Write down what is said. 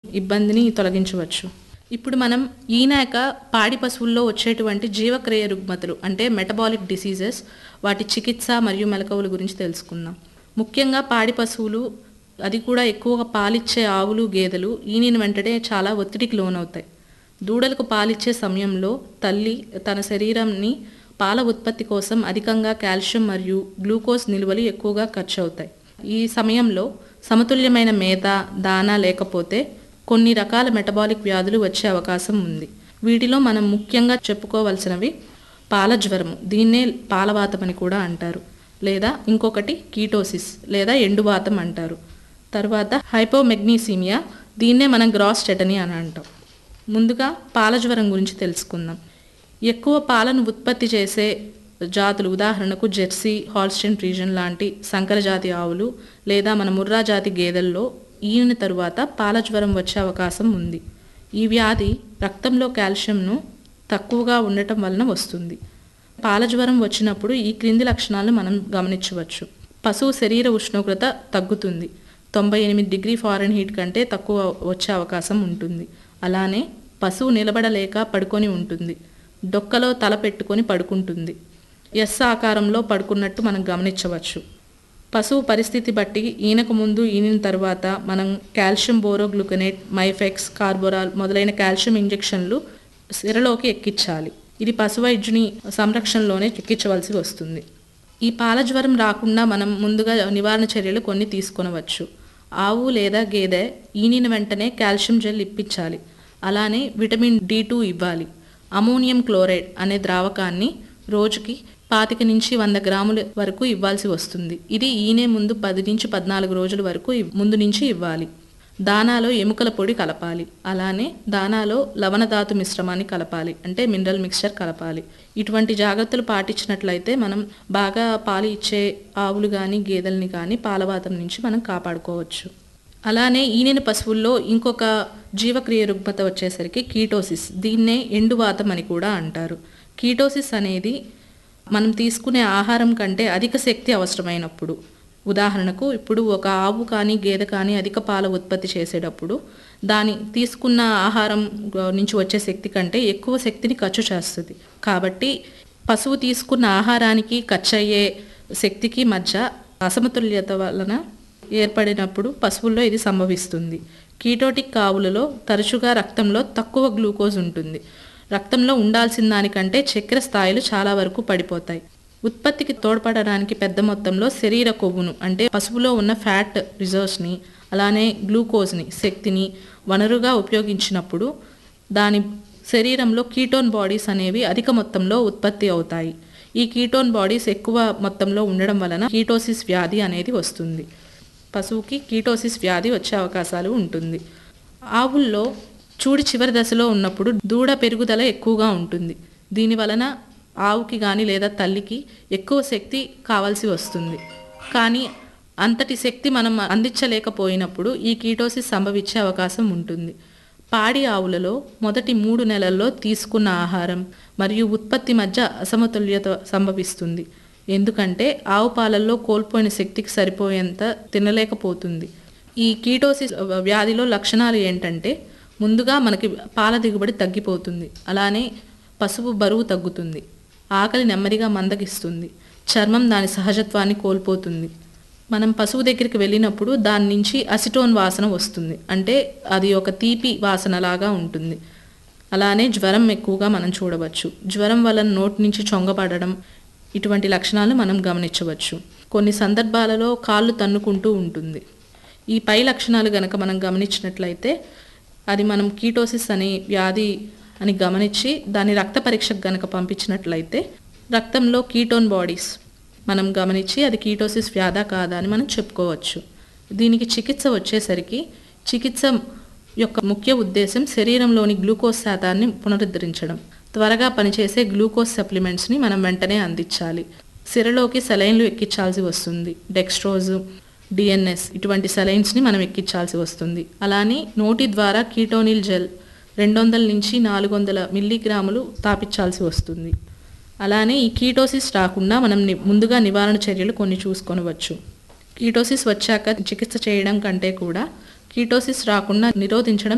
ఇబ్బందిని తొలగించవచ్చు ఇప్పుడు మనం ఈనాక పాడి పశువుల్లో వచ్చేటువంటి జీవక్రియ రుగ్మతలు అంటే మెటబాలిక్ డిసీజెస్ వాటి చికిత్స మరియు మెలకువల గురించి తెలుసుకుందాం ముఖ్యంగా పాడి పశువులు అది కూడా ఎక్కువగా పాలిచ్చే ఆవులు గేదెలు ఈనిన వెంటనే చాలా ఒత్తిడికి లోనవుతాయి దూడలకు పాలిచ్చే సమయంలో తల్లి తన శరీరాన్ని పాల ఉత్పత్తి కోసం అధికంగా కాల్షియం మరియు గ్లూకోజ్ నిల్వలు ఎక్కువగా ఖర్చు అవుతాయి ఈ సమయంలో సమతుల్యమైన మేత దానా లేకపోతే కొన్ని రకాల మెటబాలిక్ వ్యాధులు వచ్చే అవకాశం ఉంది వీటిలో మనం ముఖ్యంగా చెప్పుకోవలసినవి పాల జ్వరము దీన్నే పాలవాతం అని కూడా అంటారు లేదా ఇంకొకటి కీటోసిస్ లేదా ఎండువాతం అంటారు తర్వాత హైపోమెగ్నీసీమియా దీన్నే మనం గ్రాస్ టెటనీ అని అంటాం ముందుగా పాల జ్వరం గురించి తెలుసుకుందాం ఎక్కువ పాలను ఉత్పత్తి చేసే జాతులు ఉదాహరణకు జెర్సీ హాల్స్టైన్ రీజన్ లాంటి సంకర జాతి ఆవులు లేదా మన ముర్రా జాతి గేదెల్లో ఈయన తరువాత పాల జ్వరం వచ్చే అవకాశం ఉంది ఈ వ్యాధి రక్తంలో కాల్షియంను తక్కువగా ఉండటం వలన వస్తుంది పాల జ్వరం వచ్చినప్పుడు ఈ క్రింది లక్షణాలను మనం గమనించవచ్చు పశువు శరీర ఉష్ణోగ్రత తగ్గుతుంది తొంభై ఎనిమిది డిగ్రీ ఫారెన్ హీట్ కంటే తక్కువ వచ్చే అవకాశం ఉంటుంది అలానే పశువు నిలబడలేక పడుకొని ఉంటుంది డొక్కలో తల పెట్టుకొని పడుకుంటుంది ఎస్ ఆకారంలో పడుకున్నట్టు మనం గమనించవచ్చు పశువు పరిస్థితి బట్టి ఈనకు ముందు ఈనిన తర్వాత మనం కాల్షియం బోరోగ్లూకనేట్ మైఫెక్స్ కార్బోరాల్ మొదలైన కాల్షియం ఇంజెక్షన్లు సిరలోకి ఎక్కించాలి ఇది పశువైద్యుని సంరక్షణలోనే ఎక్కించవలసి వస్తుంది ఈ పాల జ్వరం రాకుండా మనం ముందుగా నివారణ చర్యలు కొన్ని తీసుకొనవచ్చు ఆవు లేదా గేదె ఈనిన వెంటనే కాల్షియం జెల్ ఇప్పించాలి అలానే విటమిన్ డి టూ ఇవ్వాలి అమోనియం క్లోరైడ్ అనే ద్రావకాన్ని రోజుకి పాతిక నుంచి వంద గ్రాముల వరకు ఇవ్వాల్సి వస్తుంది ఇది ఈనే ముందు పది నుంచి పద్నాలుగు రోజుల వరకు ఇవ్- ముందు నుంచి ఇవ్వాలి దానాలో ఎముకల పొడి కలపాలి అలానే దానాలో లవణధాతు మిశ్రమాన్ని కలపాలి అంటే మినరల్ మిక్స్చర్ కలపాలి ఇటువంటి జాగ్రత్తలు పాటించినట్లయితే మనం బాగా పాలు ఇచ్చే ఆవులు కానీ గేదెల్ని కానీ పాలవాతం నుంచి మనం కాపాడుకోవచ్చు అలానే ఈనెన పశువుల్లో ఇంకొక జీవక్రియ రుగ్మత వచ్చేసరికి కీటోసిస్ దీన్నే ఎండువాతం అని కూడా అంటారు కీటోసిస్ అనేది మనం తీసుకునే ఆహారం కంటే అధిక శక్తి అవసరమైనప్పుడు ఉదాహరణకు ఇప్పుడు ఒక ఆవు కానీ గేదె కానీ అధిక పాల ఉత్పత్తి చేసేటప్పుడు దాని తీసుకున్న ఆహారం ఆ, నుంచి వచ్చే శక్తి కంటే ఎక్కువ శక్తిని ఖర్చు చేస్తుంది కాబట్టి పశువు తీసుకున్న ఆహారానికి ఖర్చు అయ్యే శక్తికి మధ్య అసమతుల్యత వలన ఏర్పడినప్పుడు పశువుల్లో ఇది సంభవిస్తుంది కీటోటిక్ ఆవులలో తరచుగా రక్తంలో తక్కువ గ్లూకోజ్ ఉంటుంది రక్తంలో ఉండాల్సిన దానికంటే చక్కెర స్థాయిలు చాలా వరకు పడిపోతాయి ఉత్పత్తికి తోడ్పడడానికి పెద్ద మొత్తంలో శరీర కొవ్వును అంటే పశువులో ఉన్న ఫ్యాట్ రిజర్వ్స్ని అలానే గ్లూకోజ్ని శక్తిని వనరుగా ఉపయోగించినప్పుడు దాని శరీరంలో కీటోన్ బాడీస్ అనేవి అధిక మొత్తంలో ఉత్పత్తి అవుతాయి ఈ కీటోన్ బాడీస్ ఎక్కువ మొత్తంలో ఉండడం వలన కీటోసిస్ వ్యాధి అనేది వస్తుంది పశువుకి కీటోసిస్ వ్యాధి వచ్చే అవకాశాలు ఉంటుంది ఆవుల్లో చూడి చివరి దశలో ఉన్నప్పుడు దూడ పెరుగుదల ఎక్కువగా ఉంటుంది దీని వలన ఆవుకి కానీ లేదా తల్లికి ఎక్కువ శక్తి కావాల్సి వస్తుంది కానీ అంతటి శక్తి మనం అందించలేకపోయినప్పుడు ఈ కీటోసిస్ సంభవించే అవకాశం ఉంటుంది పాడి ఆవులలో మొదటి మూడు నెలల్లో తీసుకున్న ఆహారం మరియు ఉత్పత్తి మధ్య అసమతుల్యత సంభవిస్తుంది ఎందుకంటే ఆవు పాలల్లో కోల్పోయిన శక్తికి సరిపోయేంత తినలేకపోతుంది ఈ కీటోసిస్ వ్యాధిలో లక్షణాలు ఏంటంటే ముందుగా మనకి పాల దిగుబడి తగ్గిపోతుంది అలానే పసుపు బరువు తగ్గుతుంది ఆకలి నెమ్మదిగా మందగిస్తుంది చర్మం దాని సహజత్వాన్ని కోల్పోతుంది మనం పశువు దగ్గరికి వెళ్ళినప్పుడు దాని నుంచి అసిటోన్ వాసన వస్తుంది అంటే అది ఒక తీపి వాసన లాగా ఉంటుంది అలానే జ్వరం ఎక్కువగా మనం చూడవచ్చు జ్వరం వలన నోటి నుంచి చొంగపడడం ఇటువంటి లక్షణాలు మనం గమనించవచ్చు కొన్ని సందర్భాలలో కాళ్ళు తన్నుకుంటూ ఉంటుంది ఈ పై లక్షణాలు గనక మనం గమనించినట్లయితే అది మనం కీటోసిస్ అనే వ్యాధి అని గమనించి దాని రక్త పరీక్షకు గనక పంపించినట్లయితే రక్తంలో కీటోన్ బాడీస్ మనం గమనించి అది కీటోసిస్ వ్యాధా కాదా అని మనం చెప్పుకోవచ్చు దీనికి చికిత్స వచ్చేసరికి చికిత్స యొక్క ముఖ్య ఉద్దేశం శరీరంలోని గ్లూకోజ్ శాతాన్ని పునరుద్ధరించడం త్వరగా పనిచేసే గ్లూకోజ్ సప్లిమెంట్స్ని మనం వెంటనే అందించాలి సిరలోకి సెలైన్లు ఎక్కించాల్సి వస్తుంది డెక్స్ట్రోజ్ డిఎన్ఎస్ ఇటువంటి సెలైన్స్ని మనం ఎక్కించాల్సి వస్తుంది అలానే నోటి ద్వారా కీటోనిల్ జెల్ రెండు వందల నుంచి నాలుగు వందల మిల్లీగ్రాములు తాపించాల్సి వస్తుంది అలానే ఈ కీటోసిస్ రాకుండా మనం ని- ముందుగా నివారణ చర్యలు కొన్ని చూసుకొనవచ్చు కీటోసిస్ వచ్చాక చికిత్స చేయడం కంటే కూడా కీటోసిస్ రాకుండా నిరోధించడం